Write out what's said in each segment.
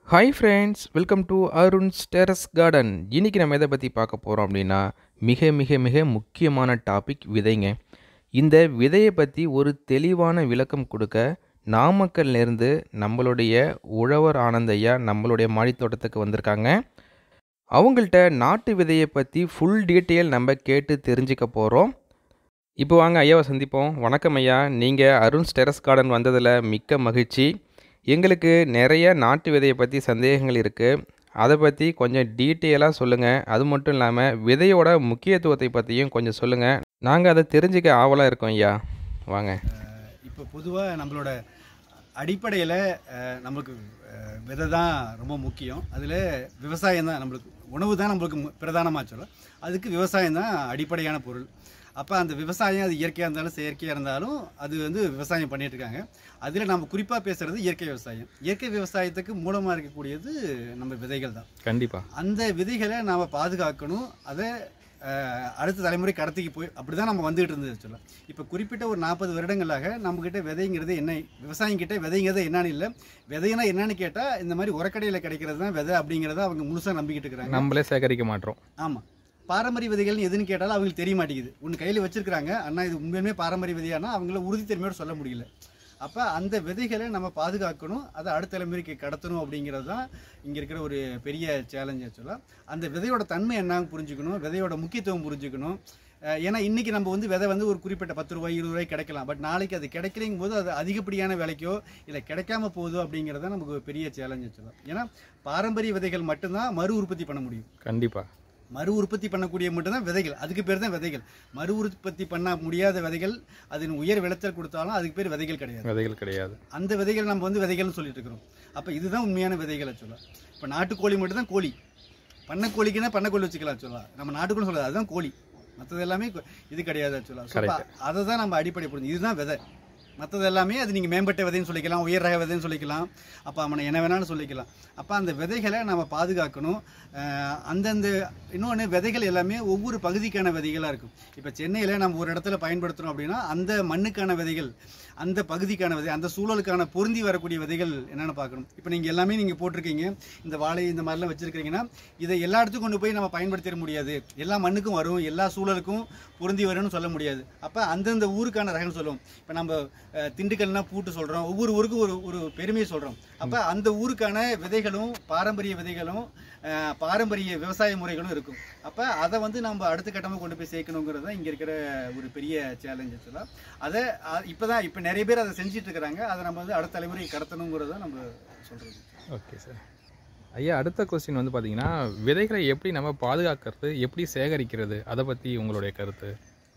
Hi friends welcome to Arun's terrace garden இன்னைக்கு நம்ம எதை பற்றி பார்க்க போகிறோம் அப்படின்னா மிக மிக மிக முக்கியமான டாபிக் விதைங்க இந்த விதையை பற்றி ஒரு தெளிவான விளக்கம் கொடுக்க நாமக்கல்லேருந்து நம்மளுடைய உழவர் ஆனந்தையா நம்மளுடைய மாடித்தோட்டத்துக்கு வந்திருக்காங்க அவங்கள்ட்ட நாட்டு விதையை பற்றி ஃபுல் டீட்டெயில் நம்ம கேட்டு தெரிஞ்சுக்க போகிறோம் இப்போ வாங்க ஐயாவை சந்திப்போம் வணக்கம் ஐயா நீங்கள் அருண்ஸ் டெரஸ் கார்டன் வந்ததில் மிக்க மகிழ்ச்சி எங்களுக்கு நிறைய நாட்டு விதையை பற்றி சந்தேகங்கள் இருக்குது அதை பற்றி கொஞ்சம் டீட்டெயிலாக சொல்லுங்கள் அது மட்டும் இல்லாமல் விதையோட முக்கியத்துவத்தை பற்றியும் கொஞ்சம் சொல்லுங்கள் நாங்கள் அதை தெரிஞ்சுக்க ஆவலாக இருக்கோம் ஐயா வாங்க இப்போ பொதுவாக நம்மளோட அடிப்படையில் நம்மளுக்கு அஹ், விதை தான் ரொம்ப முக்கியம் அதில் விவசாயம் தான் நம்மளுக்கு உணவு தான் நம்மளுக்கு மு- பிரதானமா சொல்ல அதுக்கு விவசாயம் தான் அடிப்படையான பொருள் அப்போ அந்த விவசாயம் அது இயற்கையாக இருந்தாலும் செயற்கையாக இருந்தாலும் அது வந்து விவசாயம் பண்ணிட்டு இருக்காங்க அதில் நம்ம குறிப்பாக பேசுகிறது இயற்கை விவசாயம் இயற்கை விவசாயத்துக்கு மூலமாக இருக்கக்கூடியது நம்ம விதைகள் தான் கண்டிப்பாக அந்த விதைகளை நாம் பாதுகாக்கணும் அதை அஹ், அடுத்த தலைமுறை கடத்திக்கு போய் அப்படி தான் நம்ம வந்துகிட்டு இருந்தது சொல்ல இப்போ குறிப்பிட்ட ஒரு நாற்பது வருடங்களாக நம்மக்கிட்ட விதைங்கிறது என்ன விவசாயம் கிட்ட விதைங்கிறது என்னன்னு இல்லை விதைனா என்னன்னு கேட்டால் இந்த மாதிரி உரக்கடையில் கிடைக்கிறது தான் விதை அப்படிங்கிறத அவங்க முழுசாக நம்பிக்கிட்டு இருக்கிறாங்க நம்மளே சேகரிக்க மாட்டோம் ஆமாம் பாரம்பரிய விதைகள் எதுன்னு கேட்டாலும் அவங்களுக்கு தெரிய மாட்டேங்குது ஒன்று கையில் வச்சிருக்கிறாங்க அண்ணா இது உண்மையுமே பாரம்பரிய விதையானா அவங்கள உறுதித்தன்மையோட சொல்ல முடியல அப்போ அந்த விதைகளை நம்ம பாதுகாக்கணும் அதை அடுத்த தலைமுறைக்கு கடத்தணும் அப்படிங்கிறது தான் இங்கே இருக்கிற ஒரு பெரிய சேலஞ்ச் ஆக்சுவலாக அந்த விதையோட தன்மை என்னன்னு புரிஞ்சுக்கணும் விதையோட முக்கியத்துவம் புரிஞ்சுக்கணும் அஹ் ஏன்னா இன்னைக்கு நம்ம வந்து விதை வந்து ஒரு குறிப்பிட்ட பத்து ரூபாய் இருபது ரூபாய் கிடைக்கலாம் பட் நாளைக்கு அது கிடைக்கலைங்கும் போது அது அதிகப்படியான விலைக்கோ இல்லை கிடைக்காம போகுதோ அப்படிங்கிறது தான் நமக்கு ஒரு பெரிய சேலஞ்ச் ஆக்சுவலாக ஏன்னா பாரம்பரிய விதைகள் மட்டும்தான் மறு உற்பத்தி பண்ண முடியும் கண்டிப்பாக மறு உற்பத்தி பண்ணக்கூடிய மட்டும்தான் விதைகள் அதுக்கு பேர் தான் விதைகள் மறு உற்பத்தி பண்ண முடியாத விதைகள் அதன் உயர் விளைச்சல் கொடுத்தாலும் அதுக்கு பேர் விதைகள் கிடையாது விதைகள் கிடையாது அந்த விதைகள் நம்ம வந்து விதைகள்னு சொல்லிட்டு இருக்கிறோம் அப்போ இதுதான் உண்மையான விதைகளை சொல்லலாம் இப்போ நாட்டுக்கோழி மட்டும் தான் கோழி பண்ணக்கோழிக்குன்னா பண்ணக்கோழி வச்சுக்கலாம் சொல்லலாம் நம்ம நாட்டுக்கோழி சொல்லாது அதுதான் கோழி மற்றது எல்லாமே கொ- இது கிடையாது சொல்லலாம் ஸோ அதை தான் நம்ம அடிப்படை புரிஞ்சு இதுதான் விதை மற்றது எல்லாமே அது நீங்கள் மேம்பட்ட விதைன்னு சொல்லிக்கலாம் உயர் ரக விதைன்னு சொல்லிக்கலாம் அப்போ அவனை என்ன வேணாலும் சொல்லிக்கலாம் அப்போ அந்த விதைகளை நம்ம பாதுகாக்கணும் அஹ் அந்தந்த இன்னொன்று விதைகள் எல்லாமே ஒவ்வொரு பகுதிக்கான விதைகளாக இருக்கும் இப்போ சென்னையில் நம்ம ஒரு இடத்துல பயன்படுத்துகிறோம் அப்படின்னா அந்த மண்ணுக்கான விதைகள் அந்த பகுதிக்கான விதை அந்த சூழலுக்கான பொருந்தி வரக்கூடிய விதைகள் என்னென்னு பார்க்கணும் இப்போ நீங்கள் எல்லாமே நீங்கள் போட்டிருக்கீங்க இந்த வாழை இந்த மாதிரிலாம் வச்சுருக்கீங்கன்னா இதை எல்லா இடத்துக்கும் கொண்டு போய் நம்ம பயன்படுத்திட முடியாது எல்லா மண்ணுக்கும் வரும் எல்லா சூழலுக்கும் பொருந்தி வரும்னு சொல்ல முடியாது அப்போ அந்தந்த ஊருக்கான ரகம்னு சொல்லுவோம் இப்போ நம்ம அஹ், திண்டுக்கல்னா பூட்டு சொல்கிறோம் ஒவ்வொரு ஊருக்கும் ஒரு ஒரு பெருமையை சொல்கிறோம் அப்போ அந்த ஊருக்கான விதைகளும் பாரம்பரிய விதைகளும் அஹ், பாரம்பரிய விவசாய முறைகளும் இருக்கும் அப்போ அதை வந்து நம்ம அடுத்த கட்டமாக கொண்டு போய் சேர்க்கணுங்கிறது தான் இங்கே இருக்கிற ஒரு பெரிய சேலஞ்ச் ஆக்சுவலாக அதை இப்போ தான் இப்போ நிறைய பேர் அதை செஞ்சுட்டு இருக்கிறாங்க அதை நம்ம வந்து அடுத்த தலைமுறைக்கு கடத்தணுங்கிறத நம்ம சொல்கிறது ஓகே சார் ஐயா அடுத்த கொஸ்டின் வந்து பார்த்தீங்கன்னா விதைகளை எப்படி நம்ம பாதுகாக்கிறது எப்படி சேகரிக்கிறது அதை பற்றி உங்களுடைய கருத்து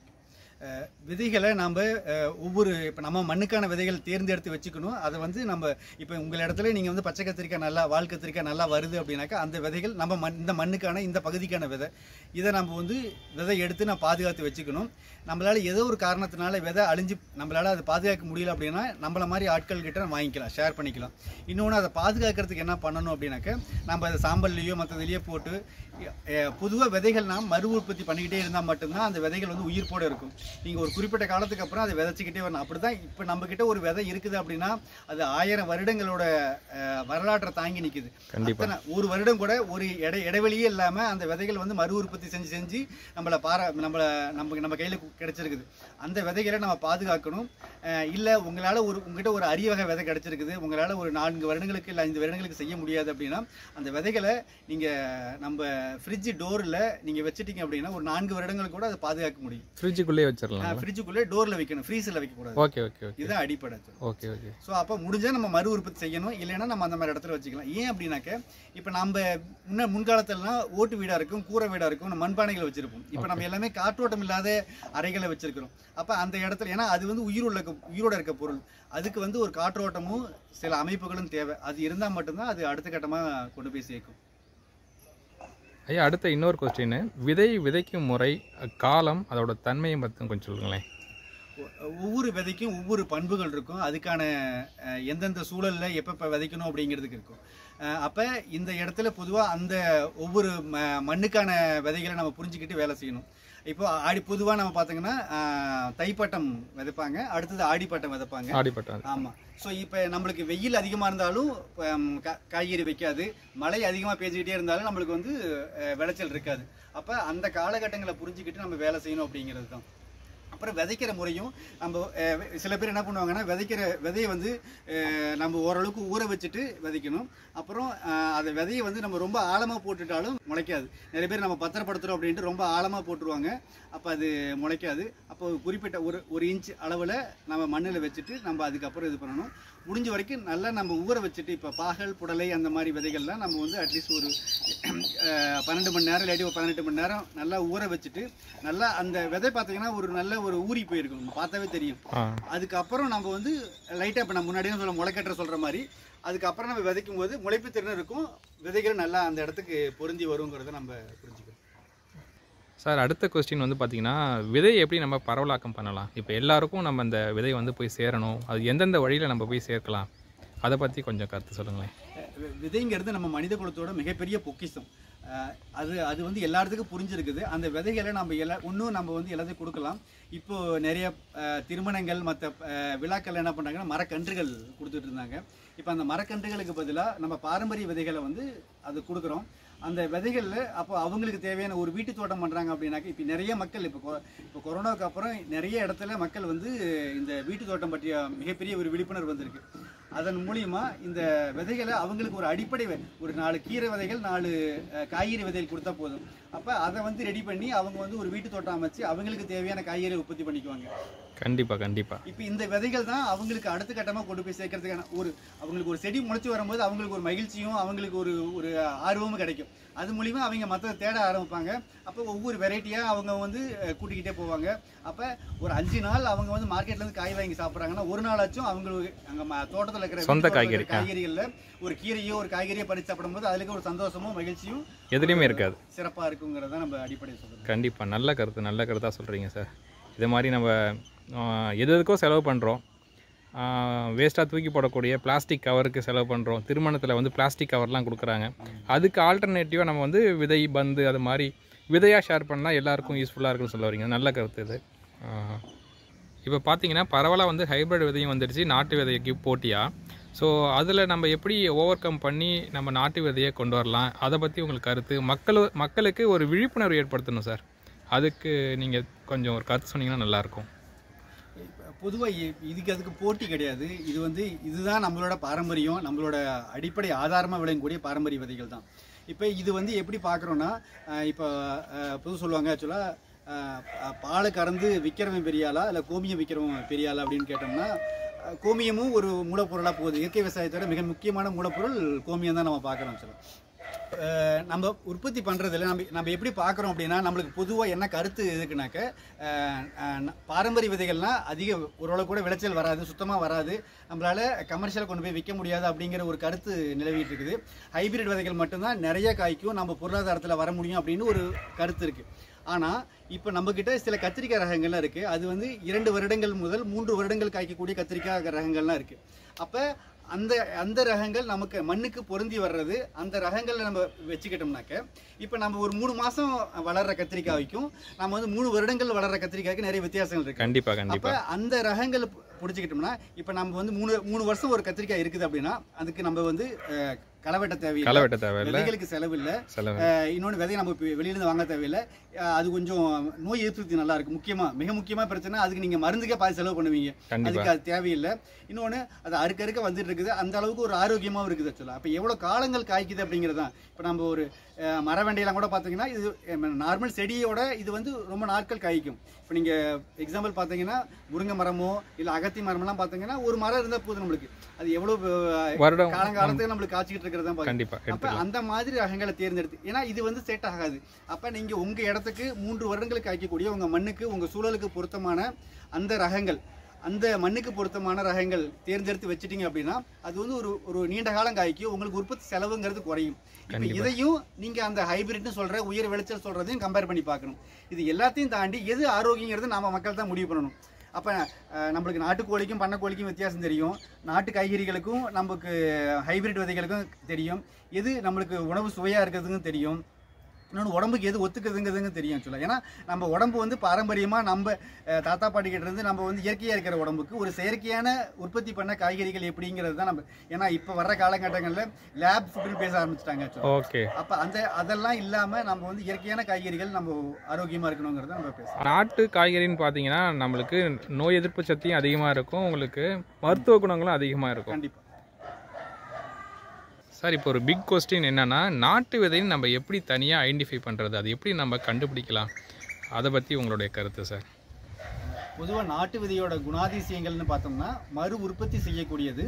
விதைகளை நம்ம அஹ், ஒவ்வொரு இப்போ நம்ம மண்ணுக்கான விதைகள் தேர்ந்தெடுத்து வச்சுக்கணும் அதை வந்து நம்ம இப்போ உங்கள் இடத்துல நீங்கள் வந்து பச்சை கத்திரிக்காய் நல்லா வால் கத்திரிக்காய் நல்லா வருது அப்படின்னாக்கா அந்த விதைகள் நம்ம மண் இந்த மண்ணுக்கான இந்த பகுதிக்கான விதை இதை நம்ம வந்து விதை எடுத்து நான் பாதுகாத்து வச்சுக்கணும் நம்மளால் ஏதோ ஒரு காரணத்தினால விதை அழிஞ்சு நம்மளால் அதை பாதுகாக்க முடியல அப்படின்னா நம்மள மாதிரி ஆட்கள் கிட்ட நம்ம வாங்கிக்கலாம் ஷேர் பண்ணிக்கலாம் இன்னொன்று அதை பாதுகாக்கிறதுக்கு என்ன பண்ணணும் அப்படின்னாக்க நம்ம அதை சாம்பல்லையோ மற்றதுலையோ போட்டு பொதுவாக விதைகள் நாம் மறு உற்பத்தி பண்ணிக்கிட்டே இருந்தால் மட்டும்தான் அந்த விதைகள் வந்து உயிர்ப்போட இருக்கும் நீங்கள் ஒரு குறிப்பிட்ட காலத்துக்கு அப்புறம் அதை விதைச்சிக்கிட்டே வரணும் அப்படி தான் இப்போ நம்மக்கிட்ட ஒரு விதை இருக்குது அப்படின்னா அது ஆயிரம் வருடங்களோட அஹ், வரலாற்றை தாங்கி நிற்குது கண்டிப்பா. அத்தனை ஒரு வருடம் கூட ஒரு இடை இடைவெளியே இல்லாமல் அந்த விதைகள் வந்து மறு உற்பத்தி செஞ்சு செஞ்சு நம்மளை பாரா நம்மளை நம்ம நம்ம கையில் கிடைச்சிருக்குது அந்த விதைகளை நம்ம பாதுகாக்கணும் இல்லை உங்களால் ஒரு உங்ககிட்ட ஒரு அரிய வகை விதை கிடைச்சிருக்குது உங்களால் ஒரு நான்கு வருடங்களுக்கு இல்லை ஐந்து வருடங்களுக்கு செய்ய முடியாது அப்படின்னா அந்த விதைகளை நீங்கள் நம்ம ஃப்ரிட்ஜ் டோரில் நீங்கள் வச்சிட்டீங்க அப்படின்னா ஒரு நான்கு வருடங்களுக்கு கூட அதை பாதுகாக்க முடியும் ஃப்ரிட்ஜுக்குள்ளே வச்சிடலாம் ஃப்ரிட்ஜுக்குள்ளே டோரில் வைக்கணும் ஃப்ரீசரில் வைக்கக்கூடாது ஓகே ஓகே ஓகே இதுதான் அடிப்படை ஓகே ஓகே ஸோ அப்போ முடிஞ்சால் நம்ம மறு உற்பத்தி செய்யணும் இல்லைன்னா நம்ம அந்த மாதிரி இடத்துல வச்சுக்கலாம் ஏன் அப்படின்னாக்க இப்போ நம்ம முன்ன முன்காலத்துலலாம் ஓட்டு வீடாக இருக்கும் கூரை வீடாக இருக்கும் நம்ம மண்பானைகள் வச்சிருப்போம் இப்போ நம்ம எல்லாமே காற்றோட்டம் இல்லாத அறைகளை வச்சிருக்கிறோம் அப்போ அந்த இடத்துல ஏன்னா அது வந்து உயிருள்ள உயிரோட இருக்க பொருள் அதுக்கு வந்து ஒரு காற்றோட்டமும் சில அமைப்புகளும் தேவை அது இருந்தால் மட்டும்தான் அது அடுத்த கட்டமாக கொண்டு போய் சேர்க்கும் ஐயா அடுத்த இன்னொரு கொஸ்டின் விதை விதைக்கும் முறை காலம் அதோட தன்மையை பற்றி கொஞ்சம் சொல்லுங்களேன் ஒ- ஒவ்வொரு விதைக்கும் ஒவ்வொரு பண்புகள் இருக்கும் அதுக்கான அஹ், எந்தெந்த சூழலில் எப்பப்போ விதைக்கணும் அப்படிங்கிறதுக்கு இருக்கும் அப்போ இந்த இடத்துல பொதுவாக அந்த ஒவ்வொரு ம மண்ணுக்கான விதைகளை நம்ம புரிஞ்சுக்கிட்டு வேலை செய்யணும் இப்போ ஆடி பொதுவாக நம்ம பார்த்தீங்கன்னா ஆஹ், தைப்பட்டம் விதைப்பாங்க அடுத்தது ஆடிப்பட்டம் விதைப்பாங்க ஆடிப்பட்டம் ஆமாம் ஸோ இப்போ நம்மளுக்கு வெயில் அதிகமாக இருந்தாலும் ஹம், கா- காய்கறி வைக்காது மழை அதிகமாக பெஞ்சிக்கிட்டே இருந்தாலும் நம்மளுக்கு வந்து அஹ், விளைச்சல் இருக்காது அப்போ அந்த காலகட்டங்களை புரிஞ்சுக்கிட்டு நம்ம வேலை செய்யணும் அப்படிங்கிறது தான் அப்புறம் விதைக்கிற முறையும் நம்ம அஹ், வெ- சில பேர் என்ன பண்ணுவாங்கன்னா விதைக்கிற விதையை வந்து அஹ், நம்ம ஓரளவுக்கு ஊற வச்சுட்டு விதைக்கணும் அப்புறம் அஹ், அந்த விதையை வந்து நம்ம ரொம்ப ஆழமாக போட்டுட்டாலும் முளைக்காது நிறைய பேர் நம்ம பத்திரப்படுத்துகிறோம் அப்படின்ட்டு ரொம்ப ஆழமாக போட்டுருவாங்க அப்போ அது முளைக்காது அப்போ ஒரு குறிப்பிட்ட ஒரு ஒரு இன்ச் அளவில் நம்ம மண்ணில் வச்சுட்டு நம்ம அதுக்கப்புறம் இது பண்ணணும் முடிஞ்ச வரைக்கும் நல்லா நம்ம ஊற வச்சுட்டு இப்போ பாகல் புடலை அந்த மாதிரி விதைகள்லாம் நம்ம வந்து அட்லீஸ்ட் ஒரு அஹ், பன்னெண்டு மணி நேரம் இல்லாட்டி ஒரு பதினெட்டு மணி நேரம் நல்லா ஊற வச்சுட்டு நல்லா அந்த விதை பார்த்தீங்கன்னா ஒரு நல்ல ஒரு ஊறி போயிருக்கும் நம்ம பார்த்தாவே தெரியும் ஆ அதுக்கப்புறம் நம்ம வந்து லைட்டாக இப்போ நான் முன்னாடியே சொல்ல முளைக்கட்டுற சொல்கிற மாதிரி அதுக்கப்புறம் நம்ம விதைக்கும் போது முளைப்பு திறன் இருக்கும் விதைகள் நல்லா அந்த இடத்துக்கு பொருந்தி வருங்கிறத நம்ம புரிஞ்சுக்கணும் சார் அடுத்த கொஸ்டின் வந்து பார்த்தீங்கன்னா விதை எப்படி நம்ம பரவலாக்கம் பண்ணலாம் இப்போ எல்லாருக்கும் நம்ம இந்த விதை வந்து போய் சேரணும் அது எந்தெந்த வழியில் நம்ம போய் சேர்க்கலாம் அதை பற்றி கொஞ்சம் கருத்து சொல்லுங்களேன் வி- விதைங்கிறது நம்ம மனித குலத்தோட மிகப்பெரிய பொக்கிஷம் அஹ் அது அது வந்து எல்லாத்துக்கும் புரிஞ்சிருக்குது அந்த விதைகளை நம்ம எல்லா இன்னும் நம்ம வந்து எல்லாத்தையும் கொடுக்கலாம் இப்போ நிறைய அஹ், திருமணங்கள் மற்ற விழாக்கள் என்ன பண்ணுறாங்கன்னா மரக்கன்றுகள் கொடுத்துட்டு இருந்தாங்க இப்போ அந்த மரக்கன்றுகளுக்கு பதிலாக நம்ம பாரம்பரிய விதைகளை வந்து அது கொடுக்குறோம் அந்த விதைகளில் அப்போ அவங்களுக்கு தேவையான ஒரு வீட்டு தோட்டம் பண்ணுறாங்க அப்படின்னாக்க இப்போ நிறைய மக்கள் இப்போ கொ- இப்போ கொரோனாவுக்கு அப்புறம் நிறைய இடத்துல மக்கள் வந்து இந்த வீட்டு தோட்டம் பற்றிய மிகப்பெரிய ஒரு விழிப்புணர்வு வந்திருக்கு அதன் மூலியமா இந்த விதைகளை அவங்களுக்கு ஒரு அடிப்படை வே- ஒரு நாலு கீரை விதைகள் நாலு அஹ், காய்கறி விதைகள் கொடுத்தா போதும் அப்போ அதை வந்து ரெடி பண்ணி அவங்க வந்து ஒரு வீட்டு தோட்டம் அமைச்சு அவங்களுக்கு தேவையான காய்கறி உற்பத்தி பண்ணிக்குவாங்க கண்டிப்பாக கண்டிப்பாக இப்போ இந்த விதைகள் தான் அவங்களுக்கு அடுத்த கட்டமாக கொண்டு போய் சேர்க்கறதுக்கான ஒரு அவங்களுக்கு ஒரு செடி முளைச்சி வரும்போது அவங்களுக்கு ஒரு மகிழ்ச்சியும் அவங்களுக்கு ஒரு ஒரு ஆர்வமும் கிடைக்கும் அது மூலியமா அவங்க மற்ற தேட ஆரம்பிப்பாங்க அப்போ ஒவ்வொரு வெரைட்டியாக அவங்க வந்து அஹ், கூட்டிக்கிட்டே போவாங்க அப்போ ஒரு அஞ்சு நாள் அவங்க வந்து மார்க்கெட்ல இருந்து காய் வாங்கி சாப்பிட்றாங்கன்னா ஒரு நாளாச்சும் அவங்களுக்கு அங்கே தோட்டத்தில் இருக்கிற சொந்த வீட்டு தோட்டத்துல காய்கறி, இருக்கிற காய்கறிகளில் ஒரு கீரையோ ஒரு காய்கறியோ பறித்து சாப்பிடும்போது அதுல ஒரு சந்தோஷமும் மகிழ்ச்சியும் எதுலேயுமே இருக்காது சிறப்பாக இருக்குங்கிறத நம்ம அடிப்படை சொல்கிறோம் கண்டிப்பாக நல்ல கருத்து நல்ல கருத்தாக சொல்கிறீங்க சார் இது மாதிரி நம்ம ஆ, எது எதுக்கோ செலவு பண்ணுறோம் வேஸ்ட்டாக தூக்கி போடக்கூடிய பிளாஸ்டிக் கவருக்கு செலவு பண்ணுறோம் திருமணத்தில் வந்து பிளாஸ்டிக் கவர்லாம் கொடுக்குறாங்க அதுக்கு ஆல்டர்னேட்டிவாக நம்ம வந்து விதை பந்து அது மாதிரி விதையாக ஷேர் பண்ணால் எல்லாருக்கும் யூஸ்ஃபுல்லாக இருக்குன்னு சொல்ல வரீங்க நல்ல கருத்து இது இப்போ பார்த்தீங்கன்னா பரவலாக வந்து ஹைப்ரிட் விதையும் வந்துடுச்சு நாட்டு விதைக்கு போட்டியாக ஸோ அதில் நம்ம எப்படி ஓவர் கம் பண்ணி நம்ம நாட்டு விதையை கொண்டு வரலாம் அதை பற்றி உங்களுக்கு கருத்து மக்கள் மக்களுக்கு ஒரு விழிப்புணர்வு ஏற்படுத்தணும் சார் அதுக்கு நீங்கள் கொஞ்சம் ஒரு கருத்து சொன்னீங்கன்னா நல்லாயிருக்கும் பொதுவாக இதுக்கு அதுக்கு போட்டி கிடையாது இது வந்து இதுதான் நம்மளோட பாரம்பரியம் நம்மளோட அடிப்படை ஆதாரமாக விளங்கக்கூடிய பாரம்பரிய விதைகள் தான் இப்போ இது வந்து எப்படி பார்க்குறோன்னா இப்போ பொது சொல்லுவாங்க ஆக்சுவலாக பாலை கறந்து விற்கிறவன் பெரியாளா இல்லை கோமியம் விற்கிறவன் பெரியாளா அப்படின்னு கேட்டோம்னா அஹ், கோமியமும் ஒரு மூலப்பொருளாக போகுது இயற்கை விவசாயத்தோட மிக முக்கியமான மூலப்பொருள் கோமியம் தான் நம்ம பார்க்குறோம் ஆக்சுவலாக அஹ் நம்ம உற்பத்தி பண்ணுறதுல நம்ம நம்ம எப்படி பார்க்குறோம் அப்படின்னா நம்மளுக்கு பொதுவாக என்ன கருத்து எதுக்குனாக்க அஹ் அஹ் ந- பாரம்பரிய விதைகள்லாம் அதிக ஓரளவு கூட விளைச்சல் வராது சுத்தமாக வராது நம்மளால கமர்ஷியல் கொண்டு போய் விற்க முடியாது அப்படிங்கிற ஒரு கருத்து நிலவிட்டு இருக்குது ஹைபிரிட் விதைகள் மட்டும்தான் நிறைய காய்க்கும் நம்ம பொருளாதாரத்தில் வர முடியும் அப்படின்னு ஒரு கருத்து இருக்குது ஆனால் இப்போ நம்மக்கிட்ட சில கத்திரிக்காய் ரகங்கள்லாம் இருக்குது அது வந்து இரண்டு வருடங்கள் முதல் மூன்று வருடங்கள் காய்க்கக்கூடிய கத்திரிக்காய் ரகங்கள்லாம் இருக்குது அப்போ அந்த அந்த ரகங்கள் நமக்கு மண்ணுக்கு பொருந்தி வர்றது அந்த ரகங்களை நம்ம வச்சுக்கிட்டோம்னாக்க இப்போ நம்ம ஒரு மூணு மாதம் வளர்ற கத்திரிக்காய்க்கும் நம்ம வந்து மூணு வருடங்கள் வளர்ற கத்திரிக்காய்க்கு நிறைய வித்தியாசங்கள் இருக்கு கண்டிப்பாக அப்போ கண்டிப்பாக அந்த ரகங்கள் பிடிச்சிக்கிட்டோம்னா இப்போ நம்ம வந்து மூணு மூணு வருஷம் ஒரு கத்திரிக்காய் இருக்குது அப்படின்னா அதுக்கு நம்ம வந்து அஹ், களை வெட்ட தேவையில்லை களை வெட்ட தேவையில்லை விதைகளுக்கு செலவு இல்லை செலவு இன்னொன்று விதையை நம்ம இப்போ வெளியிலேருந்து வாங்க தேவையில்லை அஹ், அது கொஞ்சம் நோய் எதிர்ப்பு சக்தி நல்லா இருக்கு முக்கியமாக மிக முக்கியமாக பிரச்சனை அதுக்கு நீங்கள் மருந்துக்கே பாதி செலவு பண்ணுவீங்க கண்டிப்பாக அதுக்கு அது தேவையில்லை இன்னொன்று அது அறுக்க அறுக்க வந்துட்டு இருக்குது அந்த அளவுக்கு ஒரு ஆரோக்கியமாகவும் இருக்குது ஆக்சுவலாக அப்போ எவ்வளோ காலங்கள் காய்க்குது அப்படிங்கிறது தான் இப்போ நம்ம ஒரு அஹ், மரவண்டியெல்லாம் கூட பார்த்தீங்கன்னா இது நார்மல் செடியோட இது வந்து ரொம்ப நாட்கள் காய்க்கும் இப்போ நீங்கள் எக்ஸாம்பிள் பார்த்தீங்கன்னா முருங்கை மரமோ இல்லை அகத்தி மரமெல்லாம் பார்த்தீங்கன்னா ஒரு மரம் இருந்தால் போதும் நம்மளுக்கு அது எவ்வளோ அஹ், வருடம் காலங்காலத்துக்கு நம்மளுக்கு காய்ச்சிக்கிட்டு இருக்கிறதா பார்க்க கண்டிப்பாக அப்ப எடுத்துக்கலாம் அந்த மாதிரி ரகங்களை தேர்ந்தெடுத்து ஏன்னா இது வந்து செட் ஆகாது அப்ப நீங்க உங்க இடத்துக்கு மூன்று வருடங்களுக்கு காய்க்கக்கூடிய உங்க மண்ணுக்கு உங்க சூழலுக்கு பொருத்தமான அந்த ரகங்கள் அந்த மண்ணுக்கு பொருத்தமான ரகங்கள் தேர்ந்தெடுத்து வச்சிட்டீங்க அப்படின்னா அது வந்து ஒரு ஒரு நீண்ட காலம் காய்க்கும் உங்களுக்கு உற்பத்தி செலவுங்கிறது குறையும் இப்போ கண்டிப்பா. இதையும் நீங்க அந்த ஹைபிரிட்னு சொல்ற உயர் விளைச்சல் சொல்றதையும் கம்பேர் பண்ணி பார்க்கணும் இது எல்லாத்தையும் தாண்டி எது ஆரோக்கியங்கிறது நாம மக்கள் தான் முடிவு பண்ணணும் அப்போ நம்மளுக்கு நாட்டுக்கோழிக்கும் பண்ணைக்கோழிக்கும் வித்தியாசம் தெரியும் நாட்டு காய்கறிகளுக்கும் நமக்கு ஹைபிரிட் விதைகளுக்கும் தெரியும் எது நம்மளுக்கு உணவு சுவையாக இருக்கிறதுக்கும் தெரியும் இன்னொன்று உடம்புக்கு எது ஒத்துக்குதுங்கிறதுங்க தெரியும் ஆக்சுவலாக ஏன்னா நம்ம உடம்பு வந்து பாரம்பரியமாக நம்ம அஹ், தாத்தா பாட்டி கிட்ட இருந்து நம்ம வந்து இயற்கையாக இருக்கிற உடம்புக்கு ஒரு செயற்கையான உற்பத்தி பண்ண காய்கறிகள் எப்படிங்கிறது தான் நம்ம ஏன்னா இப்போ வர்ற காலகட்டங்களில் லேப் ஃபுட்டுன்னு பேச ஆரம்பிச்சிட்டாங்க ஆக்சுவலாக ஓகே அப்போ அந்த அதெல்லாம் இல்லாமல் நம்ம வந்து இயற்கையான காய்கறிகள் நம்ம ஆரோக்கியமாக இருக்கணுங்கிறத நம்ம பேசலாம் நாட்டு காய்கறின்னு பார்த்தீங்கன்னா நம்மளுக்கு நோய் எதிர்ப்பு சக்தியும் அதிகமாக இருக்கும் உங்களுக்கு மருத்துவ குணங்களும் அதிகமாக இருக்கும் கண்டிப்பாக சார் இப்போ ஒரு பிக் கொஸ்டின் என்னன்னா நாட்டு விதைன்னு நம்ம எப்படி தனியாக ஐடென்டிஃபை பண்ணுறது அது எப்படி நம்ம கண்டுபிடிக்கலாம் அதை பற்றி உங்களுடைய கருத்து சார் பொதுவாக நாட்டு விதையோட குணாதிசயங்கள்னு பார்த்தோம்னா மறு உற்பத்தி செய்யக்கூடியது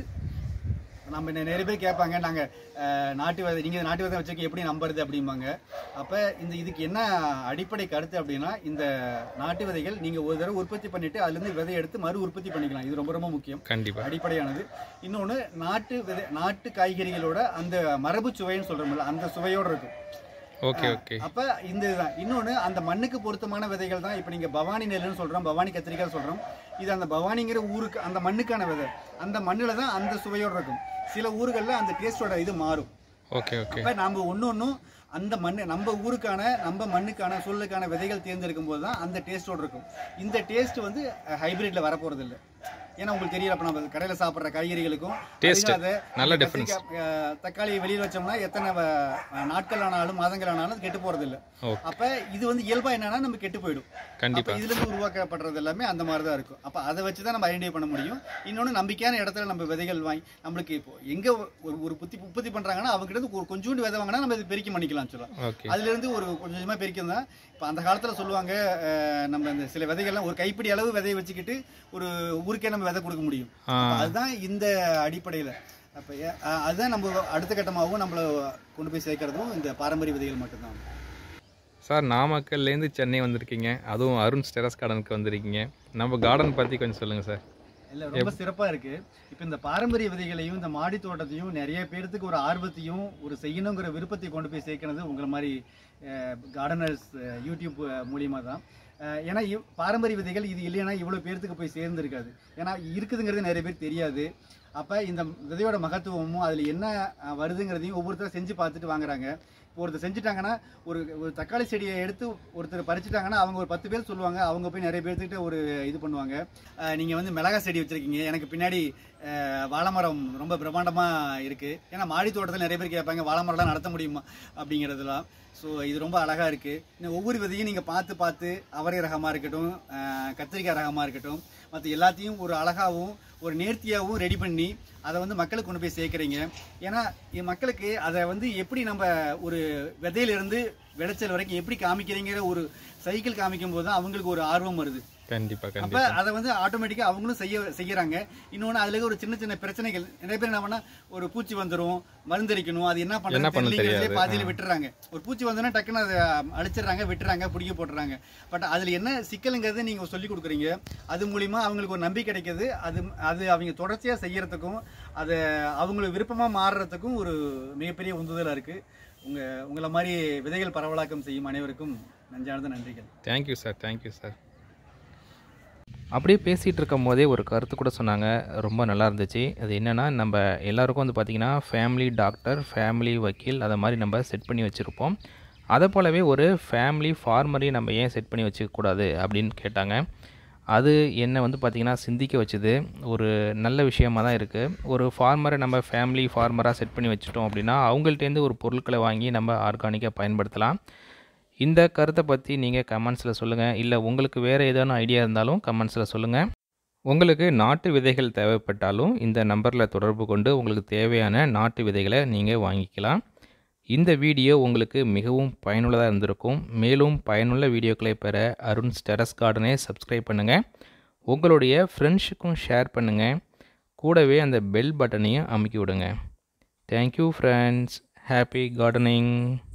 நம்ம நெ- நிறைய பேர் கேட்பாங்க நாங்கள் நாட்டு விதை நீங்கள் நாட்டு விதை வச்சுக்க எப்படி நம்புறது அப்படிம்பாங்க அப்போ இந்த இதுக்கு என்ன அடிப்படை கருத்து அப்படின்னா இந்த நாட்டு விதைகள் நீங்கள் ஒரு தடவை உற்பத்தி பண்ணிட்டு அதுலேருந்து விதை எடுத்து மறு உற்பத்தி பண்ணிக்கலாம் இது ரொம்ப ரொம்ப முக்கியம் கண்டிப்பாக அடிப்படையானது இன்னொன்று நாட்டு விதை நாட்டு காய்கறிகளோட அந்த மரபு சுவைன்னு சொல்கிறோம்ல அந்த சுவையோடு இருக்கும் ஓகே ஓகே அப்ப இந்த இதுதான் இன்னொன்று அந்த மண்ணுக்கு பொருத்தமான விதைகள் தான் இப்போ நீங்கள் பவானி நெல்லுன்னு சொல்கிறோம் பவானி கத்திரிக்காய் சொல்கிறோம் இது அந்த பவானிங்கிற ஊருக்கு அந்த மண்ணுக்கான விதை அந்த மண்ணில் தான் அந்த சுவையோடு இருக்கும் சில ஊர்களில் அந்த டேஸ்டோட இது மாறும் ஓகே ஓகே அப்போ நம்ம ஒன்று ஒன்றும் அந்த மண் நம்ம ஊருக்கான நம்ம மண்ணுக்கான சூழலுக்கான விதைகள் தேர்ந்தெடுக்கும் போது தான் அந்த டேஸ்டோடு இருக்கும் இந்த டேஸ்ட் வந்து ஹைபிரிட்ல வரப்போறது இல்லை ஏன்னா உங்களுக்கு தெரியல அப்போ நம்ம கடையில் சாப்பிட்ற காய்கறிகளுக்கும் Taste. அதுக்கு அதை நல்ல அந்த difference. கத்திரிக்காய், அஹ், தக்காளி வெளியில் வச்சோம்னா எத்தனை வ- நாட்கள் ஆனாலும் மாதங்கள் ஆனாலும் அது கெட்டு போறது இல்லை ஓகே அப்ப இது வந்து இயல்பா என்னன்னா நம்ம கெட்டு போயிடும் அப்ப கண்டிப்பாக இதுல இருந்து உருவாக்கப்படுறது எல்லாமே அந்த மாதிரி தான் இருக்கும் அப்ப அதை வச்சு தான் நம்ம ஐடென்டிஃபை பண்ண முடியும் இன்னொன்னு நம்பிக்கையான இடத்துல நம்ம விதைகள் வாங்கி நம்மளுக்கு இப்போ எங்க ஒரு ஒரு புத்தி உற்பத்தி பண்றாங்கன்னா அவங்க கிட்ட இருந்து ஒரு கொஞ்சோண்டு விதை வாங்கினா நம்ம இது பெருக்கி பண்ணிக்கலாம் சொல்லலாம் ஓகே அதுல இருந்து ஒரு கொஞ்சம் கொஞ்சமா பெருக்கம் தான் இப்போ அந்த காலத்துல சொல்லுவாங்க அஹ், நம்ம இந்த சில விதைகள்லாம் ஒரு கைப்பிடி அளவு விதையை வச்சுக்கிட்டு ஒரு ஊருக்கே நம்ம விதை கொடுக்க முடியும் ஆ அப்ப அதுதான் இந்த அடிப்படையில அப்ப ஏ- அஹ், அதுதான் நம்ம அடுத்த கட்டமாகவும் நம்மள கொண்டு போய் சேர்க்கறதும் இந்த பாரம்பரிய விதைகள் மட்டும்தான் சார் நாமக்கல்லேருந்து சென்னை வந்திருக்கீங்க அதுவும் அருண் ஸ்டெரஸ் கார்டனுக்கு வந்திருக்கீங்க நம்ம கார்டன் பற்றி கொஞ்சம் சொல்லுங்கள் சார் இல்ல ரொம்ப சிறப்பா இருக்கு இப்போ இந்த பாரம்பரிய விதைகளையும் இந்த மாடி தோட்டத்தையும் நிறைய பேர்த்துக்கு ஒரு ஆர்வத்தையும் ஒரு செய்யணுங்கிற விருப்பத்தை கொண்டு போய் சேர்க்கறது உங்களை மாதிரி கார்டனர்ஸ் யூடியூப் அஹ், மூலியமா தான் அஹ், ஏன்னா இவ்- பாரம்பரிய விதைகள் இது இல்லைன்னா இவ்வளவு பேர்த்துக்கு போய் சேர்ந்துருக்காது ஏன்னா இருக்குதுங்கிறது நிறைய பேர் தெரியாது அப்ப இந்த விதையோட மகத்துவமும் அதுல என்ன அஹ், வருதுங்கிறதையும் ஒவ்வொருத்தரும் செஞ்சு பார்த்துட்டு வாங்குறாங்க இப்போ ஒருத்தர் செஞ்சுட்டாங்கன்னா ஒரு ஒரு தக்காளி செடியை எடுத்து ஒருத்தர் பறிச்சுட்டாங்கன்னா அவங்க ஒரு பத்து பேர் சொல்லுவாங்க அவங்க போய் நிறைய பேர்த்துக்கிட்ட ஒரு இது பண்ணுவாங்க அஹ் நீங்க வந்து மிளகா செடி வச்சிருக்கீங்க எனக்கு பின்னாடி அஹ், வாழை மரம் ரொம்ப பிரம்மாண்டமா இருக்கு ஏன்னா மாடி தோட்டத்தில் நிறைய பேர் கேட்பாங்க வாழை மரம்லாம் நடத்த முடியுமா அப்படிங்கிறதுலாம் ஸோ இது ரொம்ப அழகா இருக்கு இன்னும் ஒவ்வொரு விதையும் நீங்க பார்த்து பார்த்து அவரை ரகமா இருக்கட்டும் அஹ், கத்திரிக்காய் ரகமா இருக்கட்டும் மற்ற எல்லாத்தையும் ஒரு அழகாவும் ஒரு நேர்த்தியாகவும் ரெடி பண்ணி அதை வந்து மக்களுக்கு கொண்டு போய் சேர்க்குறீங்க ஏன்னா இ- மக்களுக்கு அதை வந்து எப்படி நம்ம ஒரு விதையிலிருந்து விளைச்சல் வரைக்கும் எப்படி காமிக்கிறீங்கிற ஒரு சைக்கிள் காமிக்கும் போது தான் அவங்களுக்கு ஒரு ஆர்வம் வருது கண்டிப்பாக அப்ப கண்டிப்பாக அதை வந்து ஆட்டோமேட்டிக்கா அவங்களும் செய்ய செய்யறாங்க இன்னொன்னு அதுல இருக்க ஒரு சின்ன சின்ன பிரச்சனைகள் நிறைய பேர் என்ன பண்ணா ஒரு பூச்சி வந்துரும் மருந்தடிக்கணும் அது என்ன என்ன பண்றது பண்ண தெரியலங்கிறதுலே தெரியாது. பாதியில விட்டுறாங்க ஒரு பூச்சி வந்தோன்னா டக்குன்னு அதை அடிச்சிடுறாங்க விட்டுறாங்க பிடிக்க போட்டுறாங்க பட் அதுல என்ன சிக்கலுங்கிறது நீங்க சொல்லி கொடுக்குறீங்க அது மூலியமா அவங்களுக்கு ஒரு நம்பிக்கை கிடைக்குது அது அது அவங்க தொடர்ச்சியா செய்யறதுக்கும் அதை அவங்களுக்கு விருப்பமா மாறுறதுக்கும் ஒரு மிகப்பெரிய உந்துதலா இருக்கு உங்க உங்களை மாதிரி விதைகள் பரவலாக்கம் செய்யும் அனைவருக்கும் நஞ்சானது நன்றிகள் தேங்க்யூ சார் தேங்க்யூ சார் அப்படியே பேசிகிட்டு இருக்கும் போதே ஒரு கருத்து கூட சொன்னாங்க ரொம்ப நல்லா இருந்துச்சு அது என்னென்னா நம்ம எல்லாருக்கும் வந்து பார்த்திங்கன்னா ஃபேமிலி டாக்டர் ஃபேமிலி வக்கீல் அதை மாதிரி நம்ம செட் பண்ணி வச்சுருப்போம் அதை போலவே ஒரு ஃபேமிலி ஃபார்மரையும் நம்ம ஏன் செட் பண்ணி வச்சுக்கக்கூடாது அப்படின்னு கேட்டாங்க அது என்னை வந்து பார்த்திங்கன்னா சிந்திக்க வச்சுது ஒரு நல்ல விஷயமா தான் இருக்குது ஒரு ஃபார்மரை நம்ம ஃபேமிலி ஃபார்மராக செட் பண்ணி வச்சுட்டோம் அப்படின்னா அவங்கள்ட்டேருந்து ஒரு பொருட்களை வாங்கி நம்ம ஆர்கானிக்காக பயன்படுத்தலாம் இந்த கருத்தை பற்றி நீங்கள் கமெண்ட்ஸில் சொல்லுங்கள் இல்லை உங்களுக்கு வேறு ஏதேனும் ஐடியா இருந்தாலும் கமெண்ட்ஸில் சொல்லுங்கள் உங்களுக்கு நாட்டு விதைகள் தேவைப்பட்டாலும் இந்த நம்பரில் தொடர்பு கொண்டு உங்களுக்கு தேவையான நாட்டு விதைகளை நீங்கள் வாங்கிக்கலாம் இந்த வீடியோ உங்களுக்கு மிகவும் பயனுள்ளதாக இருந்திருக்கும் மேலும் பயனுள்ள வீடியோக்களை பெற அருண் ஸ்டெரஸ் கார்டனை சப்ஸ்கிரைப் பண்ணுங்கள் உங்களுடைய ஃப்ரெண்ட்ஸுக்கும் ஷேர் பண்ணுங்கள் கூடவே அந்த பெல் பட்டனையும் அமுக்கி விடுங்க தேங்க்யூ ஃப்ரெண்ட்ஸ் ஹாப்பி கார்டனிங்